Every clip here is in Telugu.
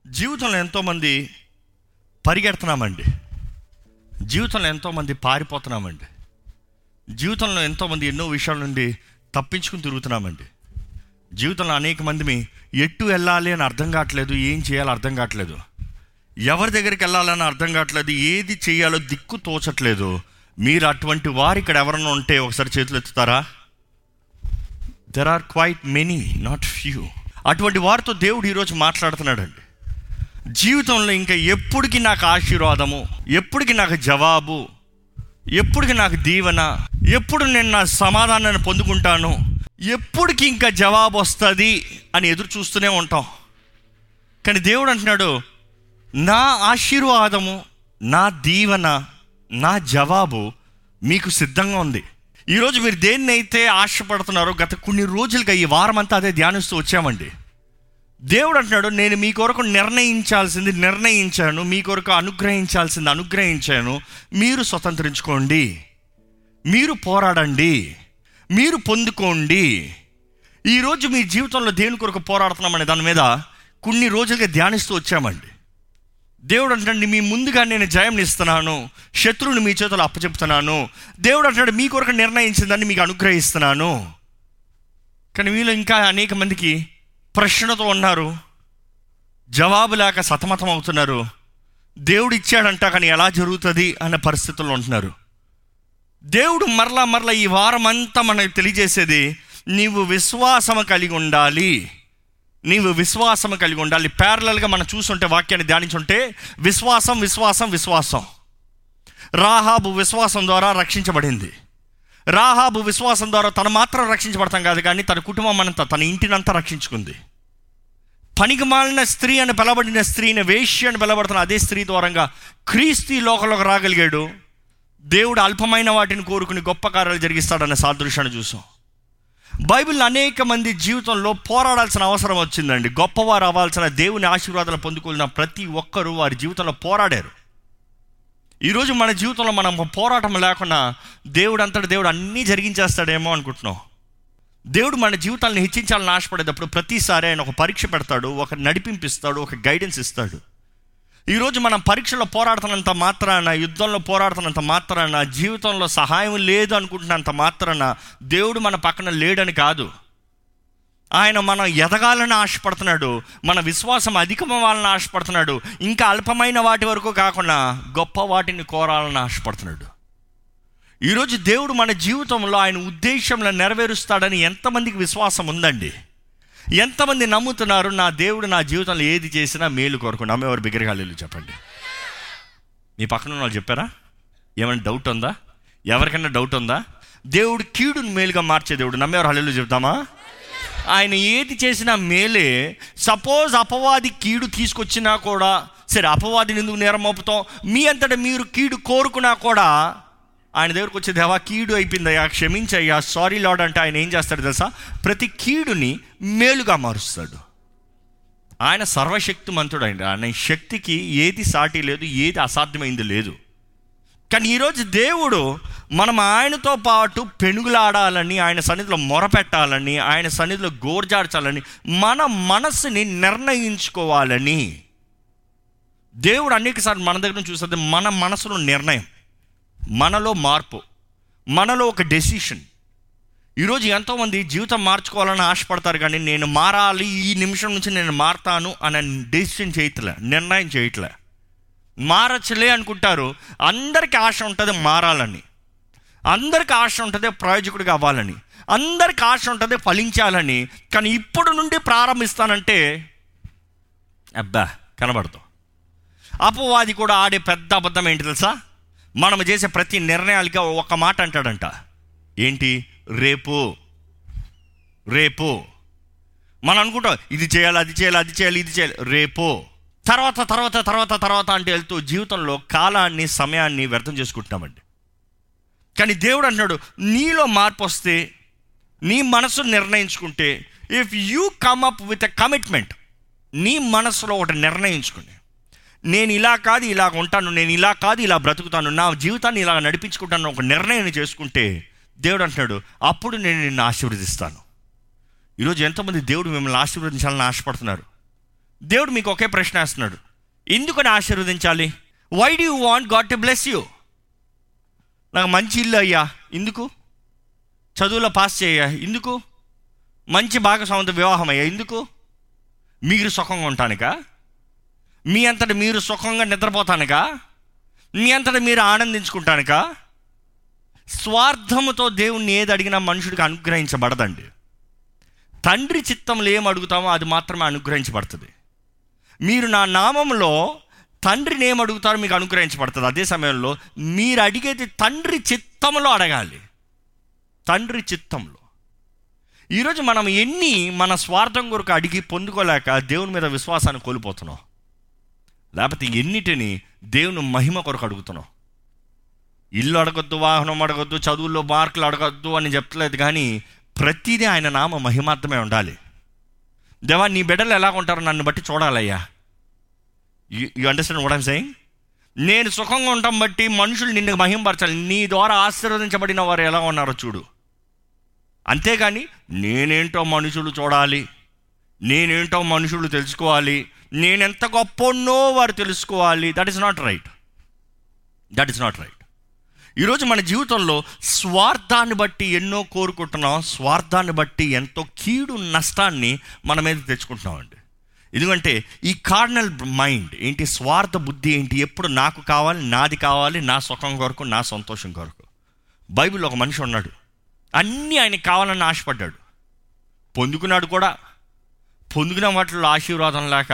జీవితంలో ఎంతోమంది పరిగెడుతున్నామండి జీవితంలో ఎంతోమంది పారిపోతున్నామండి జీవితంలో ఎంతోమంది ఎన్నో విషయాల నుండి తప్పించుకుని తిరుగుతున్నామండి జీవితంలో అనేక మంది ఎట్టు వెళ్ళాలి అని అర్థం కావట్లేదు ఏం చేయాలో అర్థం కావట్లేదు ఎవరి దగ్గరికి వెళ్ళాలని అర్థం కావట్లేదు ఏది చేయాలో దిక్కు తోచట్లేదు మీరు అటువంటి వారు ఇక్కడ ఎవరైనా ఉంటే ఒకసారి చేతులు ఎత్తుతారా there are quite many not few అటువంటి వారితో దేవుడు ఈరోజు మాట్లాడుతున్నాడండి జీవితంలో ఇంకా ఎప్పటికి నాకు ఆశీర్వాదము ఎప్పటికి నాకు జవాబు ఎప్పటికి నాకు దీవెన ఎప్పుడు నేను నా సమాధానాన్ని పొందుకుంటాను ఎప్పటికి ఇంకా జవాబు వస్తుంది అని ఎదురు చూస్తూనే ఉంటాం కానీ దేవుడు అంటున్నాడు నా ఆశీర్వాదము నా దీవెన నా జవాబు మీకు సిద్ధంగా ఉంది ఈరోజు మీరు దేన్ని అయితే ఆశపడుతున్నారో గత కొన్ని రోజులుగా ఈ వారం అంతా అదే ధ్యానిస్తూ వచ్చామండి దేవుడు అంటున్నాడు నేను మీ కొరకు నిర్ణయించాల్సింది నిర్ణయించాను మీ కొరకు అనుగ్రహించాల్సింది అనుగ్రహించాను మీరు స్వతంత్రించుకోండి మీరు పోరాడండి మీరు పొందుకోండి ఈరోజు మీ జీవితంలో దేని కొరకు పోరాడుతున్నామనే దాని మీద కొన్ని రోజులుగా ధ్యానిస్తూ వచ్చామండి దేవుడు అంటాడు మీ ముందుగా నేను జయం ఇస్తున్నాను శత్రువుని మీ చేతులు అప్పచెప్తున్నాను దేవుడు అంటాడు మీ కొరకు నిర్ణయించిందని మీకు అనుగ్రహిస్తున్నాను కానీ మీలో ఇంకా అనేక మందికి ప్రశ్నతో ఉన్నారు జవాబు లేక సతమతం అవుతున్నారు దేవుడు ఇచ్చాడంట కానీ ఎలా జరుగుతుంది అనే పరిస్థితుల్లో ఉంటున్నారు దేవుడు మరలా మరలా ఈ వారం అంతా మనకు తెలియజేసేది నీవు విశ్వాసం కలిగి ఉండాలి నీవు విశ్వాసం కలిగి ఉండాలి ప్యారలల్గా మనం చూసుంటే వాక్యాన్ని ధ్యానించుంటే విశ్వాసం విశ్వాసం విశ్వాసం రాహాబు విశ్వాసం ద్వారా రక్షించబడింది రాహాబు విశ్వాసం ద్వారా తను మాత్రం రక్షించబడతాం కాదు కానీ తన కుటుంబం అంతా తన ఇంటినంతా రక్షించుకుంది పనికి మాలిన స్త్రీ అని పిలబడిన స్త్రీని వేష్య అని పిలబడుతున్న అదే స్త్రీ ద్వారంగా క్రీస్తు ఈ లోకంలోకి రాగలిగాడు దేవుడు అల్పమైన వాటిని కోరుకుని గొప్ప కార్యాలు జరిగిస్తాడన్న సాదృశ్యాన్ని చూసాం బైబిల్ అనేక మంది జీవితంలో పోరాడాల్సిన అవసరం వచ్చిందండి గొప్పవారు అవ్వాల్సిన దేవుని ఆశీర్వాదాలు పొందుకున్న ప్రతి ఒక్కరూ వారి జీవితంలో పోరాడారు ఈరోజు మన జీవితంలో మనం పోరాటం లేకుండా దేవుడు అంతటి దేవుడు అన్నీ జరిగించేస్తాడేమో అనుకుంటున్నాం దేవుడు మన జీవితాలను హెచ్చించాలని ఆశపడేటప్పుడు ప్రతిసారి ఆయన ఒక పరీక్ష పెడతాడు ఒక నడిపింపిస్తాడు ఒక గైడెన్స్ ఇస్తాడు ఈరోజు మనం పరీక్షలో పోరాడుతున్నంత మాత్రాన యుద్ధంలో పోరాడుతున్నంత మాత్రాన జీవితంలో సహాయం లేదు అనుకుంటున్నంత మాత్రాన దేవుడు మన పక్కన లేడని కాదు ఆయన మనం ఎదగాలని ఆశపడుతున్నాడు మన విశ్వాసం అధికమవ్వాలని ఆశపడుతున్నాడు ఇంకా అల్పమైన వాటి వరకు కాకుండా గొప్ప వాటిని కోరాలని ఆశపడుతున్నాడు ఈరోజు దేవుడు మన జీవితంలో ఆయన ఉద్దేశంలో నెరవేరుస్తాడని ఎంతమందికి విశ్వాసం ఉందండి ఎంతమంది నమ్ముతున్నారు నా దేవుడు నా జీవితంలో ఏది చేసినా మేలు కొరకు నమ్మేవారు బిగ్గరగాలి చెప్పండి మీ పక్కన ఉన్న వాళ్ళు చెప్పారా ఏమైనా డౌట్ ఉందా ఎవరికైనా డౌట్ ఉందా దేవుడు కీడుని మేలుగా మార్చే దేవుడు నమ్మేవారు హల్లు చెప్తామా ఆయన ఏది చేసినా మేలే సపోజ్ అపవాది కీడు తీసుకొచ్చినా కూడా సరే అపవాదిని ఎందుకు నేరం మోపుతాం మీ అంతటా మీరు కీడు కోరుకున్నా కూడా ఆయన దగ్గరకు వచ్చే దేవా కీడు అయిపోయిందయ్యా క్షమించయ్యా సారీ లాడ్ అంటే ఆయన ఏం చేస్తాడు తెలుసా ప్రతి కీడుని మేలుగా మారుస్తాడు ఆయన సర్వశక్తిమంతుడు ఆయన ఆయన శక్తికి ఏది సాటి లేదు ఏది అసాధ్యమైంది లేదు కానీ ఈరోజు దేవుడు మనం ఆయనతో పాటు పెనుగులాడాలని ఆయన సన్నిధిలో మొరపెట్టాలని ఆయన సన్నిధిలో గోర్జాడ్చాలని మన మనస్సుని నిర్ణయించుకోవాలని దేవుడు అనేకసార్లు మన దగ్గర నుంచి చూస్తుంది మన మనసులో నిర్ణయం మనలో మార్పు మనలో ఒక డెసిషన్ ఈరోజు ఎంతోమంది జీవితం మార్చుకోవాలని ఆశపడతారు కానీ నేను మారాలి ఈ నిమిషం నుంచి నేను మారతాను అనే డెసిషన్ చేయట్లే నిర్ణయం చేయట్లే మారచ్చలే అనుకుంటారు అందరికీ ఆశ ఉంటుంది మారాలని అందరికి ఆశ ఉంటుంది ప్రయోజకుడిగా అవ్వాలని అందరికి ఆశ ఉంటుంది ఫలించాలని కానీ ఇప్పుడు నుండి ప్రారంభిస్తానంటే అబ్బా కనబడదు అపవాది కూడా ఆడే పెద్ద అబద్ధం ఏంటి తెలుసా మనం చేసే ప్రతి నిర్ణయాలకి ఒక మాట అంటాడంట ఏంటి రేపు రేపు మనం అనుకుంటాం ఇది చేయాలి అది చేయాలి అది చేయాలి ఇది చేయాలి రేపు తర్వాత తర్వాత తర్వాత తర్వాత అంటే వెళ్తూ జీవితంలో కాలాన్ని సమయాన్ని వ్యర్థం చేసుకుంటున్నామండి కానీ దేవుడు అంటున్నాడు నీలో మార్పు వస్తే నీ మనసు నిర్ణయించుకుంటే if you come up with a commitment నీ మనసులో ఒకటి నిర్ణయించుకుని నేను ఇలా కాదు ఇలా ఉంటాను నేను ఇలా కాదు ఇలా బ్రతుకుతాను నా జీవితాన్ని ఇలా నడిపించుకుంటాను ఒక నిర్ణయం చేసుకుంటే దేవుడు అంటున్నాడు అప్పుడు నేను నిన్ను ఆశీర్వదిస్తాను ఈరోజు ఎంతోమంది దేవుడు మిమ్మల్ని ఆశీర్వదించాలని ఆశపడుతున్నారు దేవుడు మీకు ఒకే ప్రశ్న వేస్తున్నాడు ఎందుకని ఆశీర్వదించాలి why do you want God to bless you నాకు మంచి ఇల్లు అయ్యా ఎందుకు చదువులో పాస్ చేయ ఎందుకు మంచి భాగస్వామితో వివాహం అయ్యా ఎందుకు మీరు సుఖంగా ఉంటానుక మీ అంతటి మీరు సుఖంగా నిద్రపోతానుక మీ అంతటి మీరు ఆనందించుకుంటానుక స్వార్థముతో దేవుణ్ణి ఏది అడిగినా మనుషుడికి అనుగ్రహించబడదండి తండ్రి చిత్తంలో ఏం అడుగుతామో అది మాత్రమే అనుగ్రహించబడుతుంది మీరు నా నామంలో తండ్రిని ఏం అడుగుతారో మీకు అనుగ్రహించబడుతుంది అదే సమయంలో మీరు అడిగేది తండ్రి చిత్తంలో అడగాలి తండ్రి చిత్తంలో ఈరోజు మనం ఎన్ని మన స్వార్థం కొరకు అడిగి పొందుకోలేక దేవుని మీద విశ్వాసాన్ని కోల్పోతున్నాం లేకపోతే ఎన్నిటిని దేవుని మహిమ కొరకు అడుగుతున్నాం ఇల్లు అడగొద్దు వాహనం అడగొద్దు చదువుల్లో మార్కులు అడగొద్దు అని చెప్పలేదు కానీ ప్రతిదీ ఆయన నామ మహిమార్థమే ఉండాలి దేవా నీ బిడ్డలు ఎలా ఉంటారో నన్ను బట్టి చూడాలయ్యా you understand what I'm saying నేను సుఖంగా ఉండటం బట్టి మనుషులు నిన్ను మహింపరచాలి నీ ద్వారా ఆశీర్వదించబడిన వారు ఎలా ఉన్నారో చూడు అంతేగాని నేనేంటో మనుషులు చూడాలి నేనేంటో మనుషులు తెలుసుకోవాలి నేనెంత గొప్పనో వారు తెలుసుకోవాలి that is not right that is not right ఈరోజు మన జీవితంలో స్వార్థాన్ని బట్టి ఎన్నో కోరుకుంటున్నాం స్వార్థాన్ని బట్టి ఎంతో కీడు నష్టాన్ని మన మీద తెచ్చుకుంటున్నామండి ఎందుకంటే ఈ కార్నల్ మైండ్ ఏంటి స్వార్థ బుద్ధి ఏంటి ఎప్పుడు నాకు కావాలి నాది కావాలి నా సుఖం కొరకు నా సంతోషం కొరకు బైబిల్లో ఒక మనిషి ఉన్నాడు అన్నీ ఆయనకి కావాలని ఆశపడ్డాడు పొందుకున్నాడు కూడా పొందుకున్న వాటిలో ఆశీర్వాదం లేక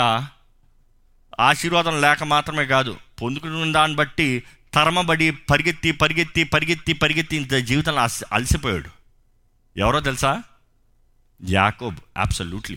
ఆశీర్వాదం లేక మాత్రమే కాదు పొందుకున్న దాన్ని బట్టి తరమబడి పరిగెత్తి పరిగెత్తి పరిగెత్తి పరిగెత్తి ఇంత జీవితంలో అలసి అలసిపోయాడు ఎవరో తెలుసా యాకోబ్ అబ్సల్యూట్లీ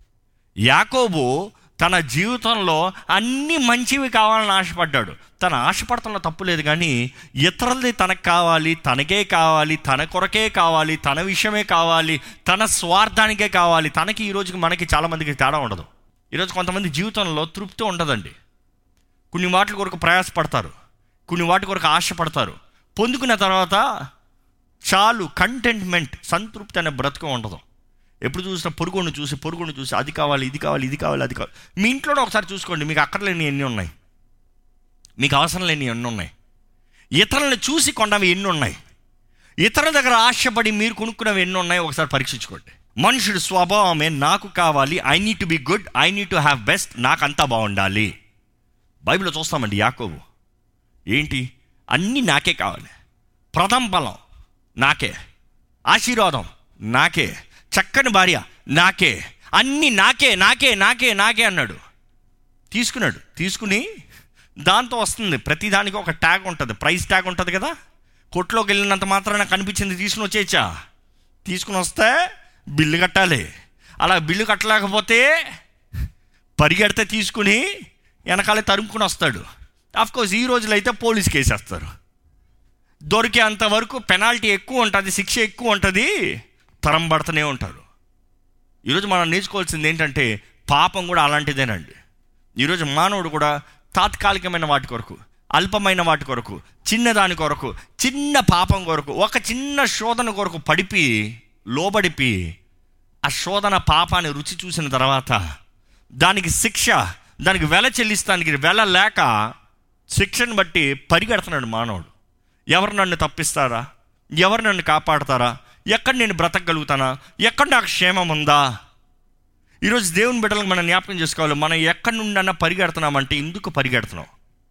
యాకోబు తన జీవితంలో అన్ని మంచివి కావాలని ఆశపడ్డాడు తన ఆశపడతంలో తప్పు లేదు కానీ ఇతరులది తనకు కావాలి తనకే కావాలి తన కొరకే కావాలి తన విషయమే కావాలి తన స్వార్థానికే కావాలి తనకి ఈ రోజుకి మనకి చాలామందికి తేడా ఉండదు ఈరోజు కొంతమంది జీవితంలో తృప్తి ఉండదండి కొన్ని వాటి కొరకు ప్రయాసపడతారు కొన్ని వాటి కొరకు ఆశపడతారు పొందుకున్న తర్వాత చాలు కంటెంట్మెంట్ సంతృప్తి అనే బ్రతుకు ఉండదు ఎప్పుడు చూసినా పొరుగును చూసి పొరుగును చూసి అది కావాలి ఇది కావాలి ఇది కావాలి అది కావాలి మీ ఇంట్లోనే ఒకసారి చూసుకోండి మీకు అక్కర్లేని ఎన్ని ఉన్నాయి మీకు అవసరం లేని ఎన్ని ఉన్నాయి ఇతరులను చూసి కొన్నవి ఎన్ని ఉన్నాయి ఇతరుల దగ్గర ఆశపడి మీరు కొనుక్కున్నవి ఎన్ని ఉన్నాయి ఒకసారి పరీక్షించుకోండి మనుషుడు స్వభావమే నాకు కావాలి I need to be good I need to have best నాకు అంతా బాగుండాలి బైబిల్లో చూస్తామండి యాకోబు ఏంటి అన్నీ నాకే కావాలి ప్రథమ బలం నాకే ఆశీర్వాదం నాకే చక్కని భార్య నాకే అన్నీ నాకే నాకే నాకే నాకే అన్నాడు తీసుకున్నాడు తీసుకుని దాంతో వస్తుంది ప్రతి దానికి ఒక ట్యాగ్ ఉంటుంది ప్రైస్ ట్యాగ్ ఉంటుంది కదా కొట్లోకి వెళ్ళినంత మాత్రాన కనిపించింది తీసుకుని వచ్చేయచ్చా తీసుకుని వస్తే బిల్లు కట్టాలి అలా బిల్లు కట్టలేకపోతే పరిగెడితే తీసుకుని వెనకాలే తరుముకుని వస్తాడు కోర్స్ ఈ రోజులో అయితే పోలీస్ కేసేస్తారు దొరికే అంతవరకు పెనాల్టీ ఎక్కువ ఉంటుంది శిక్ష ఎక్కువ ఉంటుంది తరం పడుతూనే ఉంటారు ఈరోజు మనం నేర్చుకోవాల్సింది ఏంటంటే పాపం కూడా అలాంటిదేనండి ఈరోజు మానవుడు కూడా తాత్కాలికమైన వాటి కొరకు అల్పమైన వాటి కొరకు చిన్నదాని కొరకు చిన్న పాపం కొరకు ఒక చిన్న శోధన కొరకు పడిపి లోబడిపి ఆ శోధన పాపాన్ని రుచి చూసిన తర్వాత దానికి శిక్ష దానికి వెల చెల్లిస్తానికి వెల లేక శిక్షను బట్టి పరిగెడుతున్నాడు మానవుడు ఎవరు నన్ను తప్పిస్తారా ఎవరు నన్ను కాపాడతారా ఎక్కడ నేను బ్రతకగలుగుతానా ఎక్కడ నాకు క్షేమం ఉందా ఈరోజు దేవుని బిడ్డలకు మనం జ్ఞాపకం చేసుకోవాలి మనం ఎక్కడి నుండి అన్నా పరిగెడుతున్నామంటే ఎందుకు పరిగెడుతున్నాం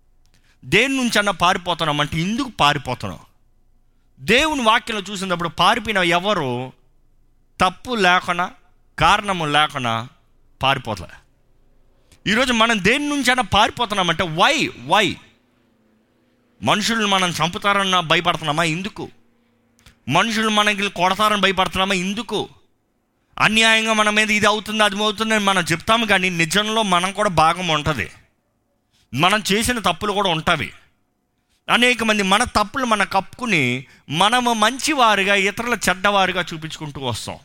దేని నుంచి అన్నా పారిపోతున్నామంటే ఎందుకు పారిపోతున్నాం దేవుని వాక్యంలో చూసినప్పుడు పారిపోయిన ఎవరు తప్పు లేకుండా కారణము లేకుండా పారిపోతలే ఈరోజు మనం దేని నుంచి అయినా పారిపోతున్నామంటే వై వై మనుషులను మనం చంపుతారన్న భయపడుతున్నామా ఎందుకు మనుషులు మనకి కొడతారని భయపడుతున్నామా ఎందుకు అన్యాయంగా మన మీద ఇది అవుతుంది అది అవుతుందని మనం చెప్తాము కానీ నిజంలో మనం కూడా భాగం ఉంటుంది మనం చేసిన తప్పులు కూడా ఉంటవి అనేక మంది మన తప్పులు మన కప్పుకుని మనము మంచివారుగా ఇతరుల చెడ్డవారుగా చూపించుకుంటూ వస్తాం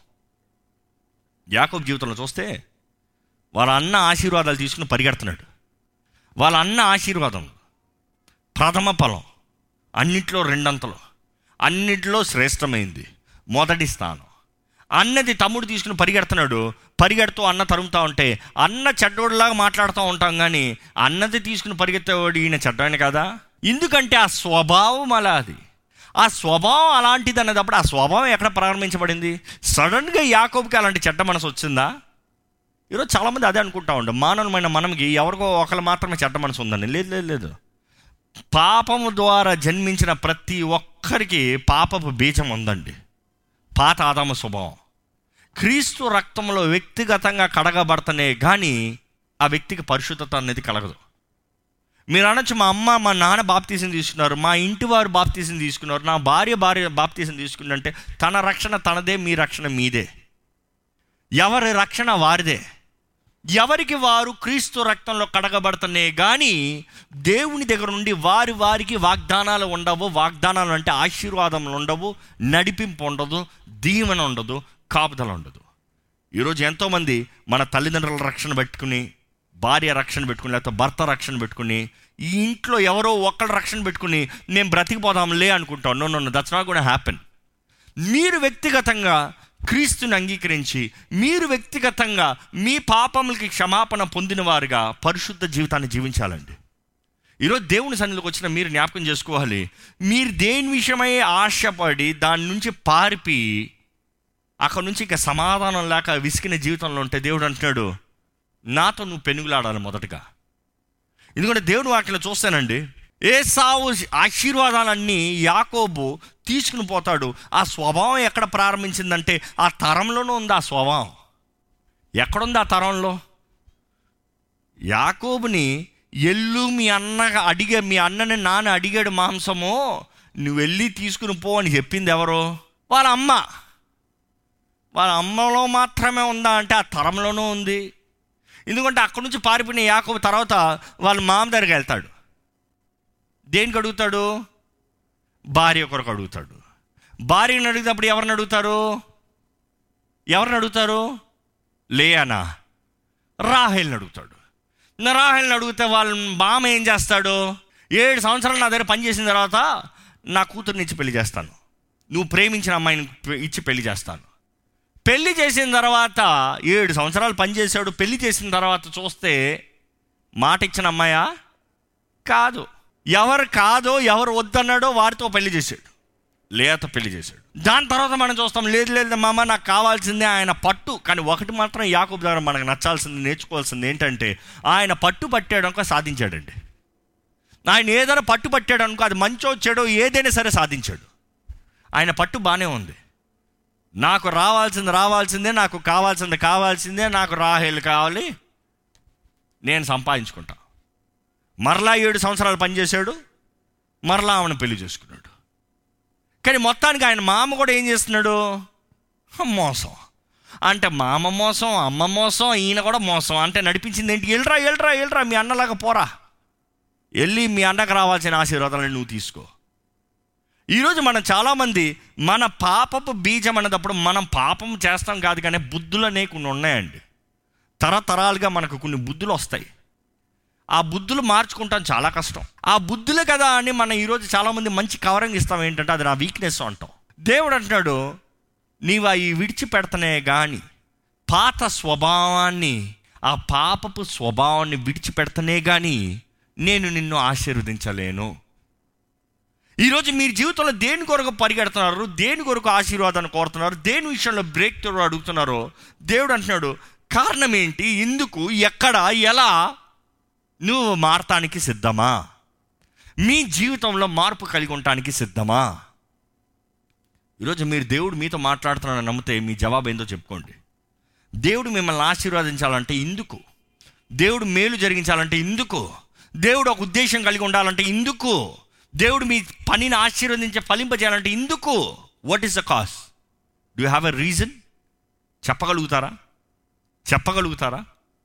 యాకోబ్ జీవితంలో చూస్తే వాళ్ళ అన్న ఆశీర్వాదాలు తీసుకుని పరిగెడుతున్నాడు వాళ్ళ అన్న ఆశీర్వాదం ప్రథమ ఫలం అన్నిట్లో రెండంతలు అన్నిట్లో శ్రేష్టమైంది మొదటి స్థానం అన్నది తమ్ముడు తీసుకుని పరిగెడుతున్నాడు పరిగెడుతూ అన్న తరుముతా ఉంటే అన్న చెడ్డోడిలాగా మాట్లాడుతూ ఉంటాం కానీ అన్నది తీసుకుని పరిగెత్తేవాడు ఈయన చెడ్డాయన కదా ఎందుకంటే ఆ స్వభావం అలా అది ఆ స్వభావం అలాంటిది అన్నదప్పుడు ఆ స్వభావం ఎక్కడ ప్రారంభించబడింది సడన్గా యాకోబుకి అలాంటి చెడ్డ మనసు వచ్చిందా ఈరోజు చాలామంది అదే అనుకుంటా ఉంటాం మానవులమైన మనకి ఎవరికో ఒకరు మాత్రమే చెడ్డ మనసు ఉందండి లేదు లేదు లేదు పాపము ద్వారా జన్మించిన ప్రతి ఒక్కరికి పాపపు బీజం ఉందండి పాత ఆదామ స్వభావం క్రీస్తు రక్తంలో వ్యక్తిగతంగా కడగబడతనే కానీ ఆ వ్యక్తికి పరిశుద్ధత అనేది కలగదు మీరు అనొచ్చు మా అమ్మ మా నాన్న బాప్తీసం తీసుకున్నారు మా ఇంటి వారు బాప్తీసం తీసుకున్నారు నా భార్య భార్య బాప్తీసం తీసుకుందంటే తన రక్షణ తనదే మీ రక్షణ మీదే ఎవరి రక్షణ వారిదే ఎవరికి వారు క్రీస్తు రక్తంలో కడగబడుతున్నాయి కానీ దేవుని దగ్గర నుండి వారి వారికి వాగ్దానాలు ఉండవు వాగ్దానాలు అంటే ఆశీర్వాదములు ఉండవు నడిపింపు ఉండదు దీవెన ఉండదు కాపుదల ఉండదు ఈరోజు ఎంతోమంది మన తల్లిదండ్రుల రక్షణ పెట్టుకుని భార్య రక్షణ పెట్టుకుని లేకపోతే భర్త రక్షణ పెట్టుకుని ఈ ఇంట్లో ఎవరో ఒక్కళ్ళ రక్షణ పెట్టుకుని మేము బ్రతికిపోదాంలే అనుకుంటాం నో నో దట్స్ నాట్ కూడా హ్యాపెన్ మీరు వ్యక్తిగతంగా క్రీస్తుని అంగీకరించి మీరు వ్యక్తిగతంగా మీ పాపములకి క్షమాపణ పొందిన వారుగా పరిశుద్ధ జీవితాన్ని జీవించాలండి ఈరోజు దేవుని సన్నిధికి వచ్చిన మీరు జ్ఞాపకం చేసుకోవాలి మీరు దేని విషయమై ఆశపడి దాని నుంచి పారిపి అక్కడ నుంచి ఇంకా సమాధానం లేక విసికిన జీవితంలో ఉంటే దేవుడు అంటున్నాడు నాతో నువ్వు పెనుగులాడాలి మొదటగా ఎందుకంటే దేవుడు వాటిని చూస్తానండి ఏ సావు ఆశీర్వాదాలన్నీ యాకోబు తీసుకుని పోతాడు ఆ స్వభావం ఎక్కడ ప్రారంభించిందంటే ఆ తరంలోనూ ఉంది ఆ స్వభావం ఎక్కడుంది ఆ తరంలో యాకోబుని ఎల్లు మీ అన్న అడిగే మీ అన్నని నాన్న అడిగాడు మాంసము నువ్వు వెళ్ళి తీసుకుని పో అని చెప్పింది ఎవరు వాళ్ళ అమ్మ వాళ్ళ అమ్మలో మాత్రమే ఉందా అంటే ఆ తరంలోనూ ఉంది ఎందుకంటే అక్కడి నుంచి పారిపోయిన యాకోబు తర్వాత వాళ్ళ మామ దగ్గరికి వెళ్తాడు దేనికి అడుగుతాడు భార్య కొరకు అడుగుతాడు భార్యని అడిగినప్పుడు ఎవరిని అడుగుతారు ఎవరిని అడుగుతారు లేయానా రాహేల్ని అడుగుతాడు నా రాహేల్ని అడిగితే వాళ్ళ బామ ఏం చేస్తాడు ఏడు సంవత్సరాలు నా దగ్గర పనిచేసిన తర్వాత నా కూతుర్ని ఇచ్చి పెళ్లి చేస్తాను నువ్వు ప్రేమించిన అమ్మాయిని ఇచ్చి పెళ్లి చేస్తాను పెళ్లి చేసిన తర్వాత ఏడు సంవత్సరాలు పనిచేశాడు పెళ్లి చేసిన తర్వాత చూస్తే మాట ఇచ్చిన అమ్మాయా కాదు ఎవరు కాదో ఎవరు వద్దన్నాడో వారితో పెళ్లి చేశాడు లేత పెళ్లి చేశాడు దాని తర్వాత మనం చూస్తాం లేదు లేదు మామ నాకు కావాల్సిందే ఆయన పట్టు కానీ ఒకటి మాత్రం యాకూబ్ దగ్గర మనకు నచ్చాల్సింది నేర్చుకోవాల్సింది ఏంటంటే ఆయన పట్టు పట్టాడనుకో సాధించాడండి ఆయన ఏదైనా పట్టు పట్టాడు అనుకో అది మంచో చెడో ఏదైనా సరే సాధించాడు ఆయన పట్టు బాగానే ఉంది నాకు రావాల్సింది రావాల్సిందే నాకు కావాల్సింది కావాల్సిందే నాకు రాహేలు కావాలి నేను సంపాదించుకుంటా మరలా ఏడు సంవత్సరాలు పనిచేశాడు మరలా ఆమెను పెళ్లి చేసుకున్నాడు కానీ మొత్తానికి ఆయన మామ కూడా ఏం చేస్తున్నాడు మోసం అంటే మామ మోసం అమ్మ మోసం ఈయన కూడా మోసం అంటే నడిపించింది ఏంటి వెళ్ళరా వెళ్ళరా వెళ్ళరా మీ అన్నలాగా పోరా వెళ్ళి మీ అన్నకు రావాల్సిన ఆశీర్వాదాలను నువ్వు తీసుకో ఈరోజు మనం చాలామంది మన పాపపు బీజం అన్నదప్పుడు మనం పాపం చేస్తాం కాదు కానీ బుద్ధులు అనేవి కొన్ని ఉన్నాయండి తరతరాలుగా మనకు కొన్ని బుద్ధులు వస్తాయి ఆ బుద్ధులు మార్చుకుంటాం చాలా కష్టం ఆ బుద్ధులే కదా అని మనం ఈరోజు చాలామంది మంచి కవరింగ్ ఇస్తాం ఏంటంటే అది నా వీక్నెస్ అంటాం దేవుడు అంటున్నాడు నీవు అవి విడిచిపెడతనే కానీ పాత స్వభావాన్ని ఆ పాపపు స్వభావాన్ని విడిచిపెడతనే కానీ నేను నిన్ను ఆశీర్వదించలేను ఈరోజు మీరు జీవితంలో దేని కొరకు పరిగెడుతున్నారు దేని కొరకు ఆశీర్వాదాన్ని కోరుతున్నారు దేని విషయంలో బ్రేక్ త్రూ అడుగుతున్నారో దేవుడు అంటున్నాడు కారణం ఏంటి ఎందుకు ఎక్కడ ఎలా నువ్వు మారటానికి సిద్ధమా మీ జీవితంలో మార్పు కలిగి ఉండటానికి సిద్ధమా ఈరోజు మీరు దేవుడు మీతో మాట్లాడుతున్నాడని నమ్మితే మీ జవాబు ఏందో చెప్పుకోండి దేవుడు మిమ్మల్ని ఆశీర్వదించాలంటే ఇందుకు దేవుడు మేలు జరిగించాలంటే ఇందుకు దేవుడు ఒక ఉద్దేశం కలిగి ఉండాలంటే ఇందుకు దేవుడు మీ పనిని ఆశీర్వదించే ఫలింపజేయాలంటే ఇందుకు what is the cause do have a reason చెప్పగలుగుతారా చెప్పగలుగుతారా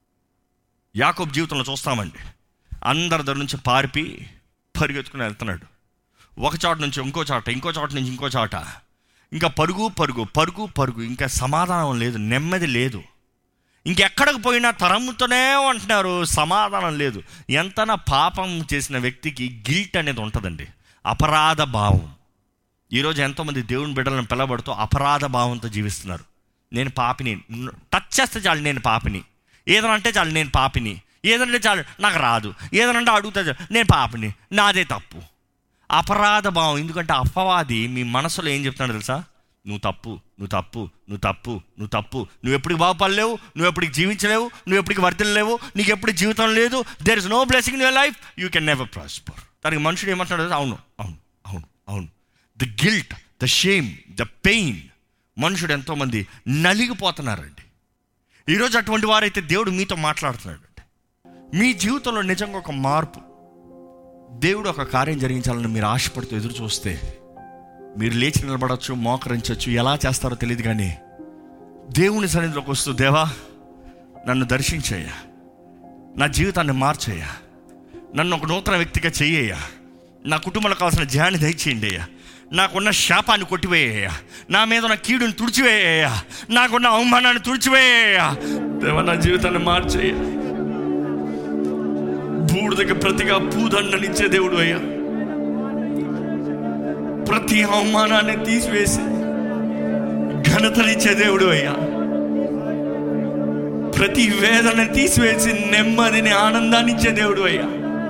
యాకోబ్ జీవితంలో చూస్తామండి అందరి దగ్గర నుంచి పారిపి పరిగెత్తుకుని వెళ్తున్నాడు ఒక చోట నుంచి ఇంకో చోట ఇంకో చోట నుంచి ఇంకో చోట ఇంకా పరుగు పరుగు పరుగు పరుగు ఇంకా సమాధానం లేదు నెమ్మది లేదు ఇంకెక్కడికి పోయినా తరముతూనే ఉంటున్నారు సమాధానం లేదు ఎంతనా పాపం చేసిన వ్యక్తికి గిల్ట్ అనేది ఉంటుందండి అపరాధ భావం ఈరోజు ఎంతోమంది దేవుని బిడ్డలను పిలబడుతూ అపరాధ భావంతో జీవిస్తున్నారు నేను పాపిని టచ్ చేస్తే చాలు నేను పాపిని ఏదైనా అంటే చాలు నేను పాపిని ఏదంటే చాలు నాకు రాదు ఏదనంటే అడుగుతా చాలు నేను పాపిని నాదే తప్పు అపరాధ భావం ఎందుకంటే అపవాది మీ మనసులో ఏం చెప్తున్నాడు తెలుసా నువ్వు తప్పు నువ్వు తప్పు నువ్వు తప్పు నువ్వు తప్పు నువ్వు ఎప్పటికి బాగుపడలేవు నువ్వు ఎప్పటికి జీవించలేవు నువ్వు ఎప్పటికి వర్తిల్లేవు నీకు ఎప్పుడు జీవితం లేదు there is no blessing in your life you can never prosper దానికి మనుషుడు ఏమంటున్నాడు తెలుసా? అవును అవును అవును అవును the guilt the shame the pain మనుషుడు ఎంతోమంది నలిగిపోతున్నారండి ఈరోజు అటువంటి వారైతే దేవుడు మీతో మాట్లాడుతున్నాడు మీ జీవితంలో నిజంగా ఒక మార్పు దేవుడు ఒక కార్యం జరిగించాలని మీరు ఆశపడుతూ ఎదురు చూస్తే మీరు లేచి నిలబడచ్చు మోకరించవచ్చు ఎలా చేస్తారో తెలియదు కానీ దేవుని సన్నిధిలోకి వస్తూ దేవా నన్ను దర్శించయ్యా నా జీవితాన్ని మార్చయ్యా నన్ను ఒక నూతన వ్యక్తిగా చెయ్యయ్యా నా కుటుంబంలో కావాల్సిన ధ్యాన్ని దయచేయండి అయ్యా నాకున్న శాపాన్ని కొట్టివేయ్యా నా మీద ఉన్న కీడుని తుడిచివేయ్యా నాకున్న అవమానాన్ని తుడిచివేయ్యా దేవా నా జీవితాన్ని మార్చేయ్యా బూడిదకి ప్రతిగా పూదండనిచ్చే దేవుడు అయ్యా ప్రతి అవమానాన్ని తీసివేసి ఘనతనిచ్చే దేవుడు అయ్యా ప్రతి వేదన తీసివేసి నెమ్మదిని ఆనందాన్ని ఇచ్చే దేవుడు అయ్యా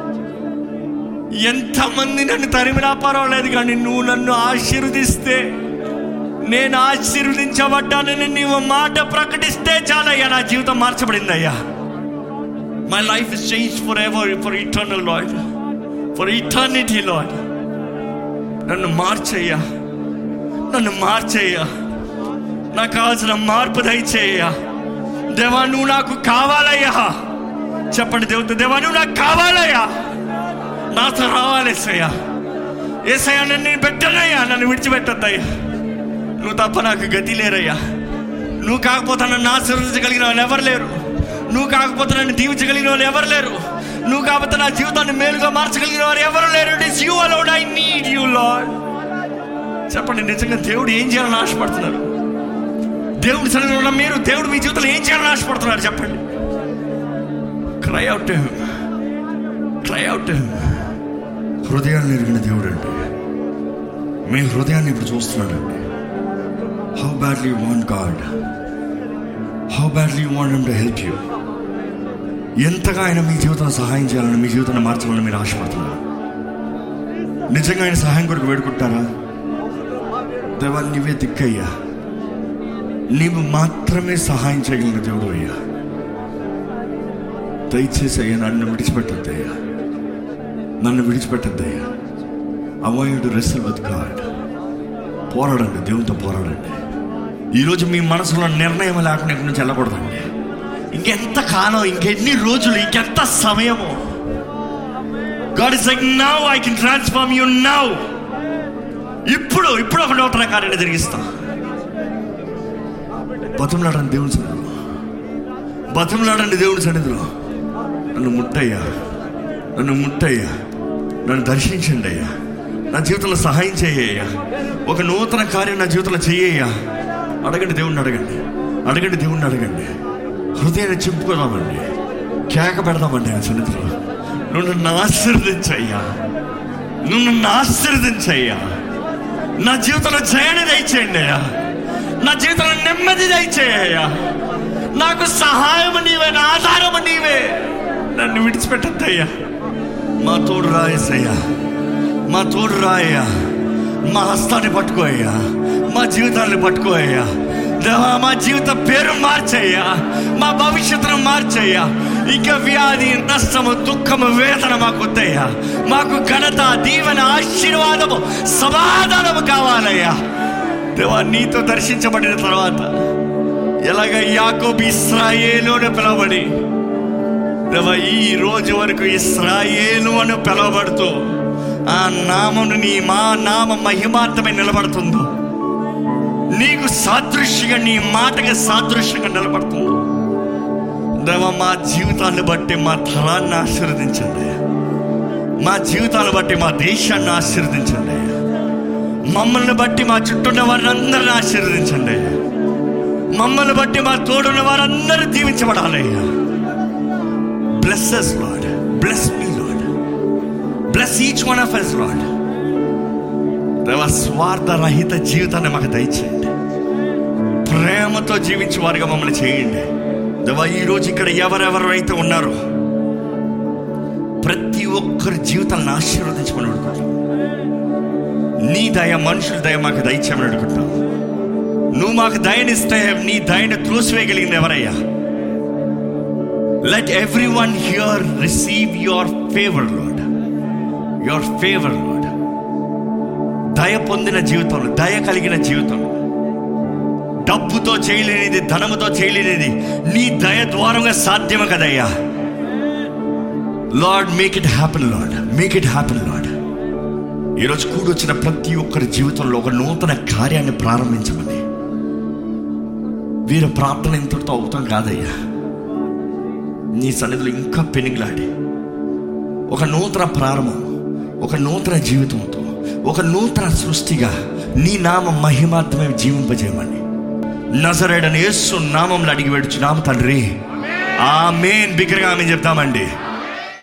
ఎంతమంది నన్ను తరిమినా పర్వాలేదు కానీ నువ్వు నన్ను ఆశీర్వదిస్తే నేను ఆశీర్వదించబడ్డానని నీవు మాట ప్రకటిస్తే చాలయ్యా నా జీవితం మార్చబడిందయ్యా my life is change forever for eternal Lord for eternity Lord నన్ను మార్చయ్యా నన్ను మార్చయ్యా నాకు కావాల్సిన మార్పు దయచేయ్యా దేవా నువ్వు నాకు కావాలయ్యా చెప్పండి దేవుడు దేవా నువ్వు నాకు కావాలయ్యా నాతో రావాలి ఏసయ్యా ఏసయ్యా నన్ను నేను పెట్టనయ్యా నన్ను విడిచిపెట్టద్దయ్యా నువ్వు తప్ప నాకు గతి లేరయ్యా నువ్వు కాకపోతే నన్ను ఆశీర్వదించగలిగిన వాళ్ళు ఎవరు లేరు నువ్వు కాకపోతే నన్ను దీవించగలిగిన వాళ్ళు ఎవరు లేరు నువ్వు కాకపోతే నా జీవితాన్ని మేలుగా మార్చగలిగిన వారు ఎవరు లేరు it is you aloud I need you Lord చెప్పండి నిజంగా దేవుడు ఏం చేయాలని ఆశపడుతున్నారు దేవుడి సన్నిధిలో ఉన్న మీరు దేవుడు మీ జీవితంలో ఏం చేయాలని ఆశపడుతున్నారు చెప్పండి క్రై అవుట్ క్రై అవుట్ హృదయాన్ని ఎరిగిన దేవుడు అండి మీ హృదయాన్ని ఇప్పుడు చూస్తున్నాడండి how badly want God how badly want him to help you ఎంతగా ఆయన మీ జీవితం సహాయం చేయాలని మీ జీవితాన్ని మార్చాలని మీరు ఆశపడుతున్నారు నిజంగా ఆయన సహాయం కొరకు వేడుకుంటారా దేవా నీవే దిక్కయ్యా నీవు మాత్రమే సహాయం చేయగలిగిన దేవుడు అయ్యా దయచేసి అయ్యా నన్ను విడిచిపెట్టద్దయ్యా నన్ను విడిచిపెట్టద్దయ్యా అవాయిడ్ రెస్ల్ విత్ గాడ్ పోరాడండి దేవునితో పోరాడండి ఈరోజు మీ మనసులో నిర్ణయం లేకుండా ఇక్కడి నుంచి వెళ్ళకూడదండి ఇంకెంత కాలం ఇంకెన్ని రోజులు ఇంకెంత సమయము God is like now I can transform you now ఇప్పుడు ఇప్పుడు ఒక నూతన కార్యాన్ని జరిగిస్తా బతంలాడండి దేవుని సన్నిధిలో బతంలాడండి దేవుని సన్నిధిలో నన్ను ముట్టయ్యా నన్ను ముట్టయ్యా నన్ను దర్శించండి అయ్యా నా జీవితంలో సహాయం చేయ్యా ఒక నూతన కార్యం నా జీవితంలో చెయ్యయ్యా అడగండి దేవుణ్ణి అడగండి అడగండి దేవుణ్ణి అడగండి హృదయాన్ని చింపుకోదామండి కేక పెడదామండి ఆ సన్నిధిలో నువ్వు నన్ను ఆశీర్వదించయ్యా నువ్వు నన్ను ఆశీర్వదించయ్యా నా జీవితంలో జయాన్ని దయచేయండి అయ్యా నా జీవితంలో నెమ్మది దయచేయ్యా నాకు సహాయం నీవే నా ఆధారం నీవే నన్ను విడిచిపెట్టద్దయ్యా మా తోడు రాయేసయ్యా మా తోడు రాయ్యా మా హస్తాన్ని పట్టుకోయ్యా మా జీవితాన్ని పట్టుకోయ్యా దేవా మా జీవిత పేరు మార్చయ్యా మా భవిష్యత్తును మార్చయ్యా ఇక వ్యాధి నష్టము దుఃఖము వేదన మాకు వద్దయ్యా మాకు ఘనత దీవెన ఆశీర్వాదము సమాధానము కావాలయ్యా దేవా నీతో దర్శించబడిన తర్వాత ఎలాగ యాకోబు ఇస్రాయేలు అని పిలవబడి దేవా ఈ రోజు వరకు ఇస్రాయేలు అని పిలవబడుతూ ఆ నామను నీ మా నామ మహిమార్థమై నిలబడుతుందో నీకు సాదృశ్యంగా నీ మాటకి సాదృశ్యంగా నిలబడుతుందో దేవా మా జీవితాన్ని బట్టి మా తరాన్ని ఆశీర్వదించండి మా జీవితాన్ని బట్టి మా దేశాన్ని ఆశీర్వదించండి మమ్మల్ని బట్టి మా చుట్టూ ఉన్న వారిని అందరిని ఆశీర్వదించండి మమ్మల్ని బట్టి మా తోడున్న వారందరూ దీవించబడాలి blesses Lord bless me Lord bless each one of us Lord దేవ స్వార్థ రహిత జీవితాన్ని మాకు దయచేయండి ప్రేమతో జీవించే వారిగా మమ్మల్ని చేయండి దేవా ఈరోజు ఇక్కడ ఎవరెవరు అయితే ఉన్నారో ప్రతి ఒక్కరి జీవితాలను ఆశీర్వదించమని అడుగుతాం నీ దయ మనుషుల దయ మాకు దయచేయమని అడుగుతాం నువ్వు మాకు దయనిస్తే నీ దయని త్రోసివేయగలిగింది ఎవరయ్యా let every one here receive your favour Lord your favour Lord దయ పొందిన జీవితంలో దయ కలిగిన జీవితంలో డబ్బుతో చేయలేనిది ధనముతో చేయలేనిది నీ దయ ద్వారంగా సాధ్యమే కదయ్యా Lord make it happen Lord make it happen Lord ఈరోజు కూడొచ్చిన ప్రతి ఒక్కరి జీవితంలో ఒక నూతన కార్యాన్ని ప్రారంభించమని వీరి ప్రార్థన ఇంతటితో అవుతాం కాదయ్యా నీ సన్నిధిలో ఇంకా పెనుగులాడి ఒక నూతన ప్రారంభం ఒక నూతన జీవితంతో ఒక నూతన సృష్టిగా నీ నామ మహిమార్థమే జీవింపజేయమని నజరేడని యేసు నామంలో అడిగి వేడుచున్నాము తండ్రి ఆ మెయిన్ బిగ్గరగా ఆమె చెప్తామండి